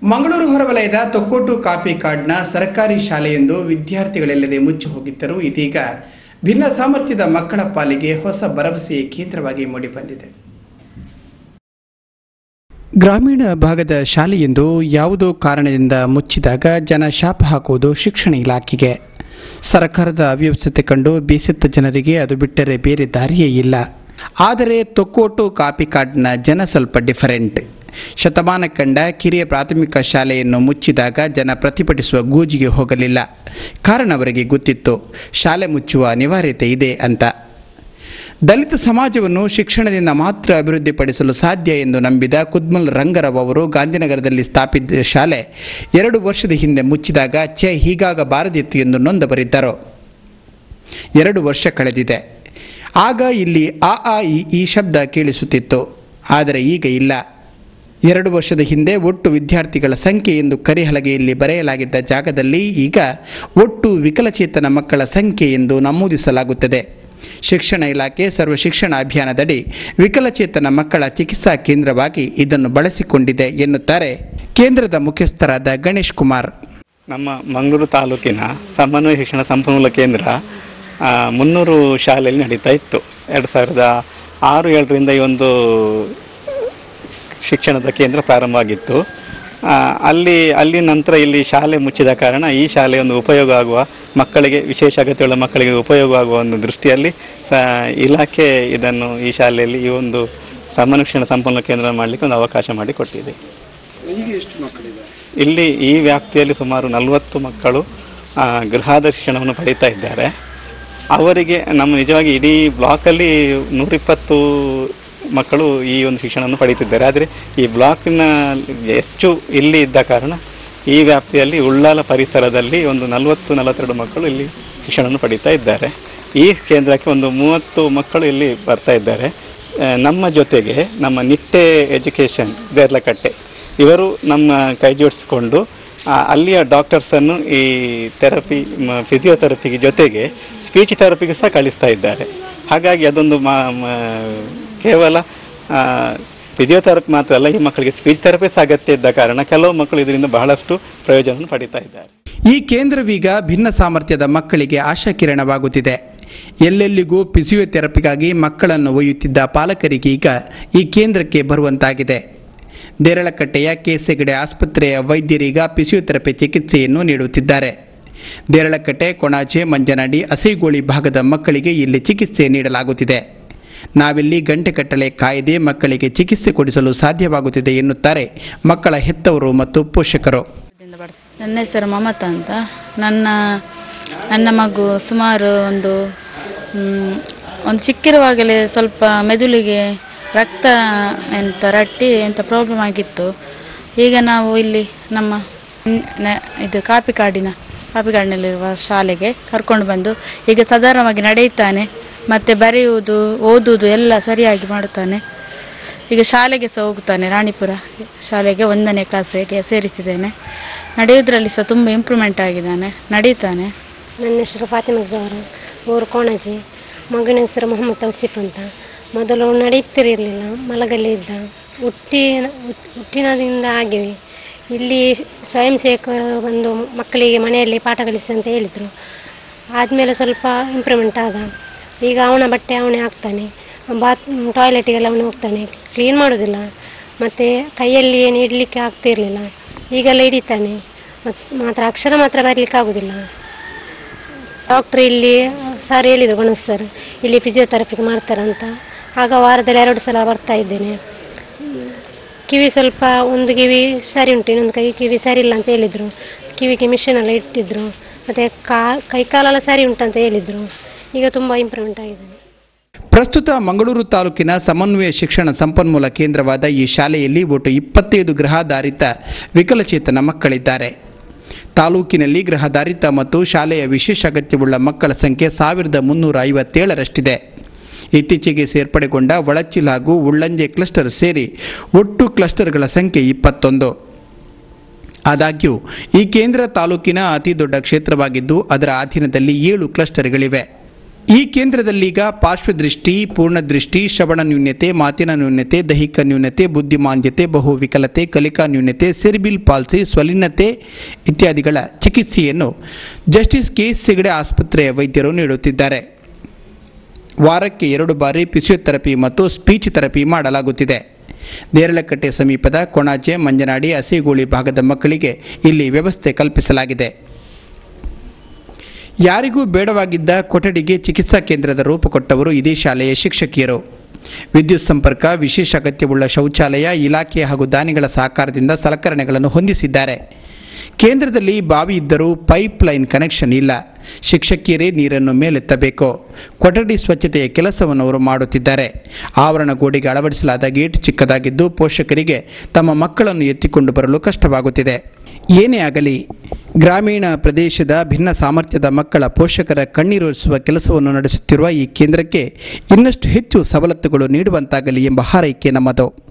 ಮಂಗಳೂರು ಹೊರವಲಯದ ತೊಕ್ಕೋಟು ಕಾಪಿ ಕಾರ್ಡ್ನ ಸರ್ಕಾರಿ ಶಾಲೆಯೊಂದು ವಿದ್ಯಾರ್ಥಿಗಳೆಲ್ಲದೆ ಮುಚ್ಚಿ ಹೋಗಿದ್ದರೂ ಇದೀಗ ಭಿನ್ನ ಸಾಮರ್ಥ್ಯದ ಮಕ್ಕಳ ಪಾಲಿಗೆ ಹೊಸ ಭರವಸೆಯ ಕೇಂದ್ರವಾಗಿ ಮೂಡಿಬಂದಿದೆ ಗ್ರಾಮೀಣ ಭಾಗದ ಶಾಲೆಯೊಂದು ಯಾವುದೋ ಕಾರಣದಿಂದ ಮುಚ್ಚಿದಾಗ ಜನ ಶಾಪ ಹಾಕುವುದು ಶಿಕ್ಷಣ ಇಲಾಖೆಗೆ ಸರ್ಕಾರದ ಅವ್ಯವಸ್ಥತೆ ಕಂಡು ಬೇಸತ್ತ ಜನರಿಗೆ ಅದು ಬಿಟ್ಟರೆ ಬೇರೆ ದಾರಿಯೇ ಇಲ್ಲ ಆದರೆ ತೊಕ್ಕೋಟು ಕಾಪಿ ಕಾರ್ಡ್ನ ಜನ ಸ್ವಲ್ಪ ಡಿಫರೆಂಟ್ ಶತಮಾನ ಕಂಡ ಕಿರಿಯ ಪ್ರಾಥಮಿಕ ಶಾಲೆಯನ್ನು ಮುಚ್ಚಿದಾಗ ಜನ ಪ್ರತಿಭಟಿಸುವ ಗೂಜಿಗೆ ಹೋಗಲಿಲ್ಲ ಕಾರಣ ಅವರಿಗೆ ಗೊತ್ತಿತ್ತು ಶಾಲೆ ಮುಚ್ಚುವ ಅನಿವಾರ್ಯತೆ ಇದೆ ಅಂತ ದಲಿತ ಸಮಾಜವನ್ನು ಶಿಕ್ಷಣದಿಂದ ಮಾತ್ರ ಅಭಿವೃದ್ಧಿಪಡಿಸಲು ಸಾಧ್ಯ ಎಂದು ನಂಬಿದ ಕುದ್ಮಲ್ ರಂಗರಾವ್ ಅವರು ಗಾಂಧಿನಗರದಲ್ಲಿ ಸ್ಥಾಪಿಸಿದ ಶಾಲೆ ಎರಡು ವರ್ಷದ ಹಿಂದೆ ಮುಚ್ಚಿದಾಗ ಛೆ ಹೀಗಾಗಬಾರದಿತ್ತು ಎಂದು ನೊಂದವರಿದ್ದರು ಎರಡು ವರ್ಷ ಕಳೆದಿದೆ ಆಗ ಇಲ್ಲಿ ಆ ಆ ಇ ಈ ಶಬ್ದ ಕೇಳಿಸುತ್ತಿತ್ತು ಆದರೆ ಈಗ ಇಲ್ಲ ಎರಡು ವರ್ಷದ ಹಿಂದೆ ಒಟ್ಟು ವಿದ್ಯಾರ್ಥಿಗಳ ಸಂಖ್ಯೆ ಎಂದು ಕರಿಹಲಗೆಯಲ್ಲಿ ಬರೆಯಲಾಗಿದ್ದ ಜಾಗದಲ್ಲಿ ಈಗ ಒಟ್ಟು ವಿಕಲಚೇತನ ಮಕ್ಕಳ ಸಂಖ್ಯೆ ಎಂದು ನಮೂದಿಸಲಾಗುತ್ತದೆ ಶಿಕ್ಷಣ ಇಲಾಖೆ ಸರ್ವ ಶಿಕ್ಷಣ ಅಭಿಯಾನದಡಿ ವಿಕಲಚೇತನ ಮಕ್ಕಳ ಚಿಕಿತ್ಸಾ ಕೇಂದ್ರವಾಗಿ ಇದನ್ನು ಬಳಸಿಕೊಂಡಿದೆ ಎನ್ನುತ್ತಾರೆ ಕೇಂದ್ರದ ಮುಖ್ಯಸ್ಥರಾದ ಗಣೇಶ್ ಕುಮಾರ್ ನಮ್ಮ ಮಂಗಳೂರು ತಾಲೂಕಿನ ಸಮನ್ವಯ ಶಿಕ್ಷಣ ಸಂಪನ್ಮೂಲ ಕೇಂದ್ರ ಆ, ಮುನ್ನೂರು ಶಾಲೆಯಲ್ಲಿ ನಡೀತಾ ಇತ್ತು ಎರಡು ಸಾವಿರದ ಆರು ಏಳರಿಂದ ಈ ಒಂದು ಶಿಕ್ಷಣದ ಕೇಂದ್ರ ಪ್ರಾರಂಭವಾಗಿತ್ತು ಆ, ಅಲ್ಲಿ ಅಲ್ಲಿ ನಂತರ ಇಲ್ಲಿ ಶಾಲೆ ಮುಚ್ಚಿದ ಕಾರಣ ಈ ಶಾಲೆ ಒಂದು ಉಪಯೋಗ ಆಗುವ ಮಕ್ಕಳಿಗೆ ವಿಶೇಷ ಅಗತ್ಯವುಳ್ಳ ಮಕ್ಕಳಿಗೆ ಉಪಯೋಗ ಆಗುವ ಒಂದು ದೃಷ್ಟಿಯಲ್ಲಿ ಸ- ಇಲಾಖೆ ಇದನ್ನು ಈ ಶಾಲೆಯಲ್ಲಿ ಈ ಒಂದು ಸಮನ್ವಯ ಶಿಕ್ಷಣ ಸಂಪನ್ಮೂಲ ಕೇಂದ್ರ ಮಾಡಲಿಕ್ಕೆ ಒಂದು ಅವಕಾಶ ಮಾಡಿ ಕೊಟ್ಟಿದೆ ಇಲ್ಲಿ ಈ ವ್ಯಾಪ್ತಿಯಲ್ಲಿ ಸುಮಾರು ನಲವತ್ತು ಮಕ್ಕಳು ಆ, ಗೃಹಾಧಾರ ಶಿಕ್ಷಣವನ್ನು ಪಡೀತಾ ಇದ್ದಾರೆ ಅವರಿಗೆ ನಮ್ಮ ನಿಜವಾಗಿ ಇಡೀ ಬ್ಲಾಕಲ್ಲಿ ನೂರಿಪ್ಪತ್ತು ಮಕ್ಕಳು ಈ ಒಂದು ಶಿಕ್ಷಣವನ್ನು ಪಡೀತಿದ್ದಾರೆ ಆದರೆ ಈ ಬ್ಲಾಕಿನ ಹೆಚ್ಚು ಇಲ್ಲಿ ಇದ್ದ ಕಾರಣ ಈ ವ್ಯಾಪ್ತಿಯಲ್ಲಿ ಉಳ್ಳಾಲ ಪರಿಸರದಲ್ಲಿ ಒಂದು ನಲವತ್ತು ನಲವತ್ತೆರಡು ಮಕ್ಕಳು ಇಲ್ಲಿ ಶಿಕ್ಷಣವನ್ನು ಪಡೀತಾ ಇದ್ದಾರೆ ಈ ಕೇಂದ್ರಕ್ಕೆ ಒಂದು ಮೂವತ್ತು ಮಕ್ಕಳು ಇಲ್ಲಿ ಬರ್ತಾ ಇದ್ದಾರೆ ಆ, ನಮ್ಮ ಜೊತೆಗೆ ನಮ್ಮ ನಿಟ್ಟೆ ಎಜುಕೇಷನ್ ದೇರ್ಲಕಟ್ಟೆ ಇವರು ನಮ್ಮ ಕೈ ಜೋಡಿಸಿಕೊಂಡು ಆ, ಅಲ್ಲಿಯ ಡಾಕ್ಟರ್ಸನ್ನು ಈ ಥೆರಪಿ ಫಿಸಿಯೋಥೆರಪಿಗೆ ಜೊತೆಗೆ ಸ್ಪೀಚ್ ಥೆರಪಿಗೆ ಸಹ ಕಳಿಸ್ತಾ ಇದ್ದಾರೆ ಹಾಗಾಗಿ ಅದೊಂದು ಮಾ ಮ- ಕೇವಲ ಫಿಸಿಯೋಥೆರಪಿ ಮಾತ್ರ ಅಲ್ಲ ಈ ಮಕ್ಕಳಿಗೆ ಸ್ಪೀಚ್ ಥೆರಪಿ ಸಹ ಅಗತ್ಯ ಇದ್ದ ಕಾರಣ ಕೆಲವು ಮಕ್ಕಳು ಇದರಿಂದ ಬಹಳಷ್ಟು ಪ್ರಯೋಜನವನ್ನು ಪಡೀತಾ ಇದ್ದಾರೆ ಈ ಕೇಂದ್ರವೀಗ ಭಿನ್ನ ಸಾಮರ್ಥ್ಯದ ಮಕ್ಕಳಿಗೆ ಆಶಾಕಿರಣವಾಗುತ್ತಿದೆ ಎಲ್ಲೆಲ್ಲಿಗೂ ಫಿಸಿಯೋಥೆರಪಿಗಾಗಿ ಮಕ್ಕಳನ್ನು ಒಯ್ಯುತ್ತಿದ್ದ ಪಾಲಕರಿಗೆ ಈಗ ಈ ಕೇಂದ್ರಕ್ಕೆ ಬರುವಂತಾಗಿದೆ ದೇರಳಕಟ್ಟೆಯ ಕೇಸೆಗಡೆ ಆಸ್ಪತ್ರೆಯ ವೈದ್ಯರೀಗ ಫಿಸಿಯೋಥೆರಪಿ ಚಿಕಿತ್ಸೆಯನ್ನು ನೀಡುತ್ತಿದ್ದಾರೆ ದೇರಳಕಟ್ಟೆ ಕೊಣಾಜೆ ಮಂಜನಡಿ ಹಸಿಗೋಳಿ ಭಾಗದ ಮಕ್ಕಳಿಗೆ ಇಲ್ಲಿ ಚಿಕಿತ್ಸೆ ನೀಡಲಾಗುತ್ತಿದೆ ನಾವಿಲ್ಲಿ ಗಂಟೆಗಟ್ಟಲೆ ಕಾಯದೆ ಮಕ್ಕಳಿಗೆ ಚಿಕಿತ್ಸೆ ಕೊಡಿಸಲು ಸಾಧ್ಯವಾಗುತ್ತಿದೆ ಎನ್ನುತ್ತಾರೆ ಮಕ್ಕಳ ಹೆತ್ತವರು ಮತ್ತು ಪೋಷಕರು ದಿಂದ ಬರ್ತ- ನನ್ನ ಹೆಸರು ಮಮತಾ ಅಂತ ನನ್ನ ನನ್ನ ಮಗು ಸುಮಾರು ಒಂದು ಮ್, ಒಂದು ಚಿಕ್ಕಿರುವಾಗಲೇ ಸ್ವಲ್ಪ ಮೆದುಳಿಗೆ ರಕ್ತ ಎಂತ ರಟ್ಟಿ ಎಂತ ಪ್ರಾಬ್ಲಮ್ ಆಗಿತ್ತು ಈಗ ನಾವು ಇಲ್ಲಿ ನಮ್ಮ ನ್- ನ- ಇದು ಕಾಪಿ ಕಾಡಿನ ಕಾಪಿ ಕಾಡಿನಲ್ಲಿರುವ ಶಾಲೆಗೆ ಕರ್ಕೊಂಡು ಬಂದು ಈಗ ಸಾಧಾರಣವಾಗಿ ನಡೆಯುತ್ತಾನೆ ಮತ್ತೆ ಬರೆಯುವುದು ಓದುವುದು ಎಲ್ಲ ಸರಿಯಾಗಿ ಮಾಡುತ್ತಾನೆ ಈಗ ಶಾಲೆಗೆ ಸಹ ಹೋಗ್ತಾನೆ ರಾಣಿಪುರ ಶಾಲೆಗೆ ಒಂದನೇ ಕ್ಲಾಸಿಗೆ ಸೇರಿಸಿದ್ದೇನೆ ನಡೆಯುವುದರಲ್ಲಿ ಸಹ ತುಂಬ ಇಂಪ್ರೂವ್ಮೆಂಟ್ ಆಗಿದ್ದಾನೆ ನಡೀತಾನೆ ನನ್ನ ಹೆಸರು ಫಾತಿಮಾ ಜವರು ಊರು ಕೋಣಜಿ ಮಗನ ಹೆಸರು ಮೊಹಮ್ಮದ್ ತೌಸಿಫ್ ಅಂತ ಮೊದಲು ನಡೆಯುತ್ತಿರಲಿಲ್ಲ ಮಲಗಲ್ಲಿ ಇದ್ದ ಹುಟ್ಟಿ ಹುಟ್ಟಿನದಿಂದ ಆಗಿವೆ ಇಲ್ಲಿ ಸ್ವಯಂ ಸೇವಕರು ಬಂದು ಮಕ್ಕಳಿಗೆ ಮನೆಯಲ್ಲಿ ಪಾಠ ಕಲಿಸಿ ಅಂತ ಹೇಳಿದರು ಆದಮೇಲೆ ಸ್ವಲ್ಪ ಇಂಪ್ರೂವ್ಮೆಂಟ್ ಆದ ಈಗ ಅವನ ಬಟ್ಟೆ ಅವನೇ ಹಾಕ್ತಾನೆ ಬಾತ್ ಟಾಯ್ಲೆಟಿಗೆಲ್ಲ ಅವನು ಹೋಗ್ತಾನೆ ಕ್ಲೀನ್ ಮಾಡೋದಿಲ್ಲ ಮತ್ತು ಕೈಯಲ್ಲಿ ಏನು ಇಡಲಿಕ್ಕೆ ಆಗ್ತಿರಲಿಲ್ಲ ಈಗೆಲ್ಲ ಹಿಡಿತಾನೆ ಮತ್ ಮಾತ್ರ ಅಕ್ಷರ ಮಾತ್ರ ಬರಲಿಕ್ಕೆ ಆಗೋದಿಲ್ಲ ಡಾಕ್ಟ್ರ್ ಇಲ್ಲಿ ಸರ್ ಹೇಳಿದರು ಗಣೇಶ್ ಸರ್ ಇಲ್ಲಿ ಫಿಸಿಯೋಥೆರಪಿ ಮಾಡ್ತಾರಂತ ಆಗ ವಾರದಲ್ಲಿ ಎರಡು ಸಲ ಬರ್ತಾ ಇದ್ದೇನೆ ಹ್ಮ್. ಕಿವಿ ಸ್ವಲ್ಪ ಒಂದು ಕಿವಿ ಸರಿ ಉಂಟು ಇನ್ನೊಂದು ಕೈ ಕಿವಿ ಸರಿ ಇಲ್ಲ ಅಂತ ಹೇಳಿದರು ಕಿವಿಗೆ ಮಿಷನ್ ಎಲ್ಲ ಇಟ್ಟಿದ್ರು ಮತ್ತು ಕಾ ಕೈ ಕಾಲೆಲ್ಲ ಸರಿ ಉಂಟಂತ ಹೇಳಿದರು ಈಗ ತುಂಬ ಇಂಪ್ರೂವ್ಮೆಂಟ್ ಆಗಿದೆ ಪ್ರಸ್ತುತ ಮಂಗಳೂರು ತಾಲೂಕಿನ ಸಮನ್ವಯ ಶಿಕ್ಷಣ ಸಂಪನ್ಮೂಲ ಕೇಂದ್ರವಾದ ಈ ಶಾಲೆಯಲ್ಲಿ ಒಟ್ಟು ಇಪ್ಪತ್ತೈದು ಗೃಹಾಧಾರಿತ ವಿಕಲಚೇತನ ಮಕ್ಕಳಿದ್ದಾರೆ ತಾಲೂಕಿನಲ್ಲಿ ಗೃಹಧಾರಿತ ಮತ್ತು ಶಾಲೆಯ ವಿಶೇಷ ಅಗತ್ಯವುಳ್ಳ ಮಕ್ಕಳ ಸಂಖ್ಯೆ ಸಾವಿರದ ಮುನ್ನೂರ ಐವತ್ತೇಳರಷ್ಟಿದೆ ಇತ್ತೀಚೆಗೆ ಸೇರ್ಪಡೆಗೊಂಡ ಒಳಚಿಲ್ ಹಾಗೂ ಉಳ್ಳಂಜೆ ಕ್ಲಸ್ಟರ್ ಸೇರಿ ಒಟ್ಟು ಕ್ಲಸ್ಟರ್ಗಳ ಸಂಖ್ಯೆ ಇಪ್ಪತ್ತೊಂದು ಆದಾಗ್ಯೂ ಈ ಕೇಂದ್ರ ತಾಲೂಕಿನ ಅತಿ ದೊಡ್ಡ ಕ್ಷೇತ್ರವಾಗಿದ್ದು ಅದರ ಅಧೀನದಲ್ಲಿ ಏಳು ಕ್ಲಸ್ಟರ್ಗಳಿವೆ ಈ ಕೇಂದ್ರದಲ್ಲೀಗ ಪಾರ್ಶ್ವದೃಷ್ಟಿ ಪೂರ್ಣದೃಷ್ಟಿ ಶ್ರವಣ ನ್ಯೂನ್ಯತೆ ಮಾತಿನ ನ್ಯೂನ್ಯತೆ ದೈಹಿಕ ನ್ಯೂನ್ಯತೆ ಬುದ್ಧಿಮಾಂದ್ಯತೆ ಬಹುವಿಕಲತೆ ಕಲಿಕಾ ನ್ಯೂನ್ಯತೆ ಸೆರಿಬಿಲ್ ಪಾಲ್ಸಿ ಸ್ವಲಿನತೆ ಇತ್ಯಾದಿಗಳ ಚಿಕಿತ್ಸೆಯನ್ನು ಜಸ್ಟಿಸ್ ಕೆ ಎಸ್ ಹೆಗಡೆ ಆಸ್ಪತ್ರೆಯ ವೈದ್ಯರು ನೀಡುತ್ತಿದ್ದಾರೆ ವಾರಕ್ಕೆ ಎರಡು ಬಾರಿ ಫಿಸಿಯೋಥೆರಪಿ ಮತ್ತು ಸ್ಪೀಚ್ ಥೆರಪಿ ಮಾಡಲಾಗುತ್ತಿದೆ ನೇರಳಕಟ್ಟೆ ಸಮೀಪದ ಕೊಣಾಜೆ ಮಂಜನಾಡಿ ಹಸಿಗೂಳಿ ಭಾಗದ ಮಕ್ಕಳಿಗೆ ಇಲ್ಲಿ ವ್ಯವಸ್ಥೆ ಕಲ್ಪಿಸಲಾಗಿದೆ ಯಾರಿಗೂ ಬೇಡವಾಗಿದ್ದ ಕೊಠಡಿಗೆ ಚಿಕಿತ್ಸಾ ಕೇಂದ್ರದ ರೂಪ ಕೊಟ್ಟವರು ಇದೇ ಶಾಲೆಯ ಶಿಕ್ಷಕಿಯರು ವಿದ್ಯುತ್ ಸಂಪರ್ಕ ವಿಶೇಷ ಅಗತ್ಯವುಳ್ಳ ಶೌಚಾಲಯ ಇಲಾಖೆ ಹಾಗೂ ದಾನಿಗಳ ಸಹಕಾರದಿಂದ ಸಲಕರಣೆಗಳನ್ನು ಹೊಂದಿಸಿದ್ದಾರೆ ಕೇಂದ್ರದಲ್ಲಿ ಬಾವಿ ಇದ್ದರೂ ಪೈಪ್ ಲೈನ್ ಕನೆಕ್ಷನ್ ಇಲ್ಲ ಶಿಕ್ಷಕಿಯರೇ ನೀರನ್ನು ಮೇಲೆತ್ತಬೇಕು ಕೊಠಡಿ ಸ್ವಚ್ಛತೆಯ ಕೆಲಸವನ್ನು ಅವರು ಮಾಡುತ್ತಿದ್ದಾರೆ ಆವರಣ ಗೋಡೆಗೆ ಅಳವಡಿಸಲಾದ ಗೇಟ್ ಚಿಕ್ಕದಾಗಿದ್ದು ಪೋಷಕರಿಗೆ ತಮ್ಮ ಮಕ್ಕಳನ್ನು ಎತ್ತಿಕೊಂಡು ಬರಲು ಕಷ್ಟವಾಗುತ್ತಿದೆ ಏನೇ ಆಗಲಿ ಗ್ರಾಮೀಣ ಪ್ರದೇಶದ ಭಿನ್ನ ಸಾಮರ್ಥ್ಯದ ಮಕ್ಕಳ ಪೋಷಕರ ಕಣ್ಣೀರೊರೆಸುವ ಕೆಲಸವನ್ನು ನಡೆಸುತ್ತಿರುವ ಈ ಕೇಂದ್ರಕ್ಕೆ ಇನ್ನಷ್ಟು ಹೆಚ್ಚು ಸವಲತ್ತುಗಳು ನೀಡುವಂತಾಗಲಿ ಎಂಬ ಹಾರೈಕೆ ನಮ್ಮದು